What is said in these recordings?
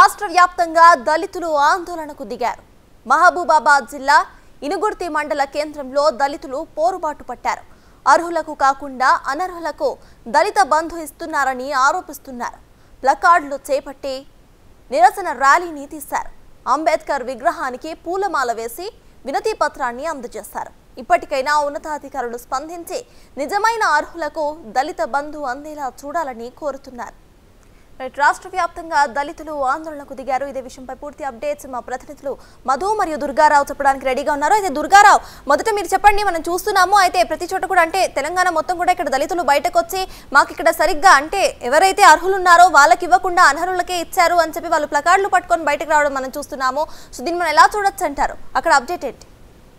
రాష్ట్ర వ్యాప్తంగా దళితులు ఆందోళనకు దిగారు మహబూబాబాద్ జిల్లా ఇనుగుర్తి మండల కేంద్రంలో దళితులు పోరుబాటు పట్టారు అర్హులకు కాకుండా అనర్హులకు దళిత బంధు ఇస్తున్నారని ఆరోపిస్తున్నారు ప్లకార్డులు చేపట్టి నిరసన ర్యాలీని తీశారు అంబేద్కర్ విగ్రహానికి పూలమాల వేసి వినతి పత్రాన్ని అందజేశారు ఇప్పటికైనా ఉన్నతాధికారులు స్పందించి నిజమైన అర్హులకు దళిత బంధు అందేలా చూడాలని కోరుతున్నారు రైట్ రాష్ట్ర వ్యాప్తంగా దళితులు ఆందోళనకు దిగారు ఇదే విషయంపై పూర్తి అప్డేట్స్ మా ప్రతినిధులు మధు మరియు దుర్గారావు చెప్పడానికి రెడీగా ఉన్నారు అయితే దుర్గారావు మొదట మీరు చెప్పండి మనం చూస్తున్నాము అయితే ప్రతి చోట కూడా అంటే తెలంగాణ మొత్తం కూడా ఇక్కడ దళితులు బయటకు వచ్చి మాకు ఇక్కడ సరిగ్గా అంటే ఎవరైతే అర్హులు ఉన్నారో వాళ్ళకి ఇవ్వకుండా అనర్హులకే ఇచ్చారు అని చెప్పి వాళ్ళు ప్లకార్డులు పట్టుకొని బయటకు రావడం మనం చూస్తున్నాము సో దీన్ని మనం ఎలా చూడొచ్చు అంటారు అక్కడ అప్డేట్ ఏంటి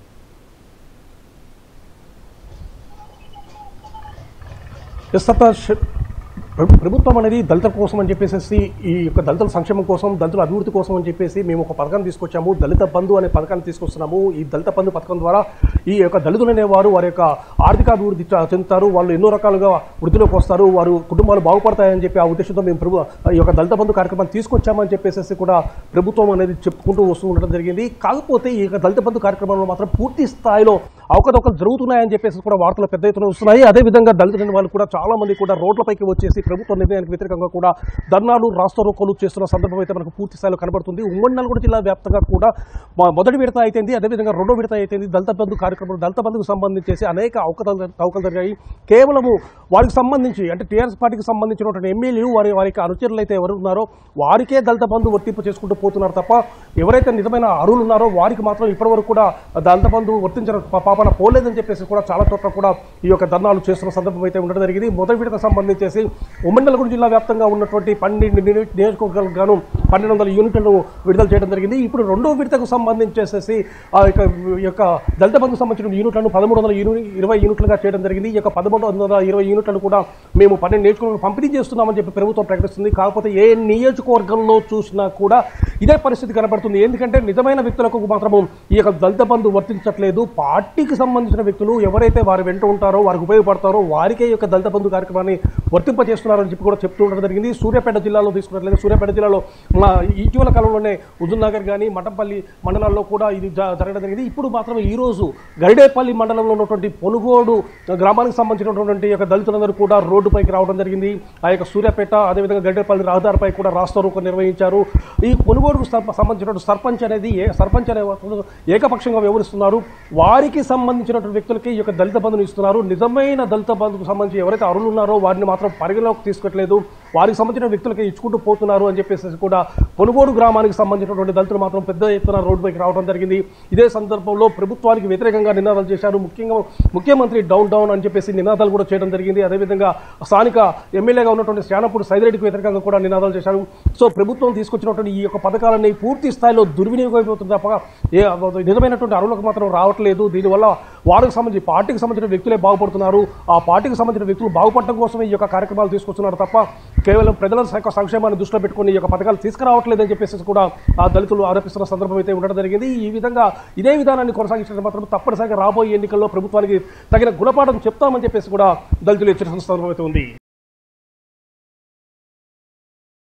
ప్రస్తుత శ- ప్ర- ప్రభుత్వం అనేది దళితుల కోసం అని చెప్పేసి ఈ యొక్క దళితుల సంక్షేమం కోసం దళితుల అభివృద్ధి కోసం అని చెప్పేసి మేము ఒక పథకాన్ని తీసుకొచ్చాము దళిత బంధు అనే పథకాన్ని తీసుకొస్తున్నాము ఈ దళిత బంధు పథకం ద్వారా ఈ యొక్క దళితులు అనేవారు వారి యొక్క ఆర్థిక అభివృద్ధి చ- చెందుతారు వాళ్ళు ఎన్నో రకాలుగా వృద్ధిలోకి వస్తారు వారు కుటుంబాలు బాగుపడతాయని చెప్పి ఆ ఉద్దేశంతో మేము ప్రభు ఈ యొక్క దళిత బంధు కార్యక్రమాన్ని తీసుకొచ్చామని చెప్పేసి కూడా ప్రభుత్వం అనేది చెప్పుకుంటూ వస్తూ ఉండడం జరిగింది కాకపోతే ఈ యొక్క దళిత బంధు కార్యక్రమంలో మాత్రం పూర్తి స్థాయిలో అవకతవకలు జరుగుతున్నాయని చెప్పేసి కూడా వార్తలు పెద్ద ఎత్తున వస్తున్నాయి అదేవిధంగా దళితులైన వాళ్ళు కూడా చాలా మంది కూడా రోడ్లపైకి వచ్చేసి ప్రభుత్వ నిర్ణయానికి వ్యతిరేకంగా కూడా ధర్నాలు రాష్ట్ర రోకోలు చేస్తున్న సందర్భం అయితే మనకు పూర్తి స్థాయిలో కనబడుతుంది ఉమ్మడి నల్గొండ జిల్లా వ్యాప్తంగా కూడా మొ- మొదటి విడత అయితేంది అదేవిధంగా రెండో విడత అయితేంది దళిత బంధు కార్యక్రమం దళిత బంధుకు సంబంధించేసి అనేక అవకతవకలు అవకలు జరిగాయి కేవలము వారికి సంబంధించి అంటే టీఆర్ఎస్ పార్టీకి సంబంధించినటువంటి ఎమ్మెల్యేలు వారి వారికి అనుచరులు అయితే ఎవరు ఉన్నారో వారికే దళిత బంధు వర్తింపు చేసుకుంటూ పోతున్నారు తప్ప ఎవరైతే నిజమైన అర్హులు ఉన్నారో వారికి మాత్రం ఇప్పటివరకు కూడా దళిత బంధు వర్తించిన పా- పాపన పోలేదని చెప్పేసి కూడా చాలా చోట్ల కూడా ఈ యొక్క ధర్నాలు చేస్తున్న సందర్భం అయితే ఉండడం జరిగింది మొదటి విడత సంబంధించేసి ఉమ్మడి నల్గొండ జిల్లా వ్యాప్తంగా ఉన్నటువంటి పన్నెండు నియోజక- నియోజకవర్గాలకు గాను పన్నెండు వందల యూనిట్లను విడుదల చేయడం జరిగింది ఇప్పుడు రెండో విడతకు సంబంధించేసేసి ఆ యొక్క ఈ యొక్క దళిత బంధుకు సంబంధించిన యూనిట్లను పదమూడు వందల యూని ఇరవై యూనిట్లుగా చేయడం జరిగింది ఈ యొక్క పదమూడు వందల ఇరవై యూనిట్లను కూడా మేము పన్నెండు నియోజకవర్గాలకు పంపిణీ చేస్తున్నామని చెప్పి ప్రభుత్వం ప్రకటిస్తుంది కాకపోతే ఏ నియోజకవర్గంలో చూసినా కూడా ఇదే పరిస్థితి కనబడుతుంది ఎందుకంటే నిజమైన వ్యక్తులకు మాత్రము ఈ యొక్క దళిత బంధు వర్తించట్లేదు పార్టీకి సంబంధించిన వ్యక్తులు ఎవరైతే వారి వెంట ఉంటారో వారికి ఉపయోగపడతారో వారికే ఈ యొక్క దళిత బంధు కార్యక్రమాన్ని వర్తింపజేస్తున్నారని చెప్పి కూడా చెప్తూ ఉండడం జరిగింది సూర్యాపేట జిల్లాలో తీసుకున్నట్లయితే సూర్యాపేట జిల్లాలో మా ఇటీవల కాలంలోనే హుజూర్ నగర్ కానీ మఠంపల్లి మండలాల్లో కూడా ఇది జ- జరగడం జరిగింది ఇప్పుడు మాత్రం ఈ రోజు గరిడేపల్లి మండలంలో ఉన్నటువంటి పొనుగోడు గ్రామానికి సంబంధించినటువంటి యొక్క దళితులందరూ కూడా రోడ్డుపైకి రావడం జరిగింది ఆ యొక్క సూర్యాపేట అదేవిధంగా గరిడేపల్లి రహదారిపై కూడా రాస్తా రోకో నిర్వహించారు ఈ కొనుగోడుకు సర్ప- సంబంధించినటువంటి సర్పంచ్ అనేది ఏ సర్పంచ్ అనే వాళ్ళు ఏకపక్షంగా వ్యవహరిస్తున్నారు వారికి సంబంధించినటువంటి వ్యక్తులకి ఈ యొక్క దళిత బంధుని ఇస్తున్నారు నిజమైన దళిత బంధుకు సంబంధించి ఎవరైతే అరులు ఉన్నారో వారిని మాత్రం పరిగణలోకి తీసుకోవట్లేదు వారికి సంబంధించిన వ్యక్తులకి ఇచ్చుకుంటూ పోతున్నారు అని చెప్పేసి కూడా పొనుగోడు గ్రామానికి సంబంధించినటువంటి దళితులు మాత్రం పెద్ద ఎత్తున రోడ్డుపైకి రావడం జరిగింది ఇదే సందర్భంలో ప్రభుత్వానికి వ్యతిరేకంగా నినాదాలు చేశారు ముఖ్యంగా ముఖ్యమంత్రి డౌన్ డౌన్ అని చెప్పేసి నినాదాలు కూడా చేయడం జరిగింది అదేవిధంగా స్థానిక ఎమ్మెల్యేగా ఉన్నటువంటి శ్యానపూడి సైదిరెడ్డికి వ్యతిరేకంగా కూడా నినాదాలు చేశారు సో ప్రభుత్వం తీసుకొచ్చినటువంటి ఈ యొక్క పథకాలన్నీ పూర్తి స్థాయిలో దుర్వినియోగం అయిపోతుంది తప్ప ఏ నిజమైనటువంటి అరువులకు మాత్రం రావట్లేదు దీనివల్ల వారికి సంబంధించి పార్టీకి సంబంధించిన వ్యక్తులే బాగుపడుతున్నారు ఆ పార్టీకి సంబంధించిన వ్యక్తులు బాగుపడటం కోసమే ఈ యొక్క కార్యక్రమాలు తీసుకొస్తున్నారు తప్ప కేవలం ప్రజల యొక్క సంక్షేమాన్ని దృష్టిలో పెట్టుకుని ఈ యొక్క పథకాలు తీసుకురావట్లేదని చెప్పేసి కూడా ఆ దళితులు ఆరోపిస్తున్న సందర్భం అయితే ఉండడం జరిగింది ఈ విధంగా ఇదే విధానాన్ని కొనసాగించడం మాత్రం తప్పనిసరిగా రాబోయే ఎన్నికల్లో ప్రభుత్వానికి తగిన గుణపాఠం చెప్తామని చెప్పేసి కూడా దళితులు హెచ్చరిస్తున్న సందర్భం అయితే ఉంది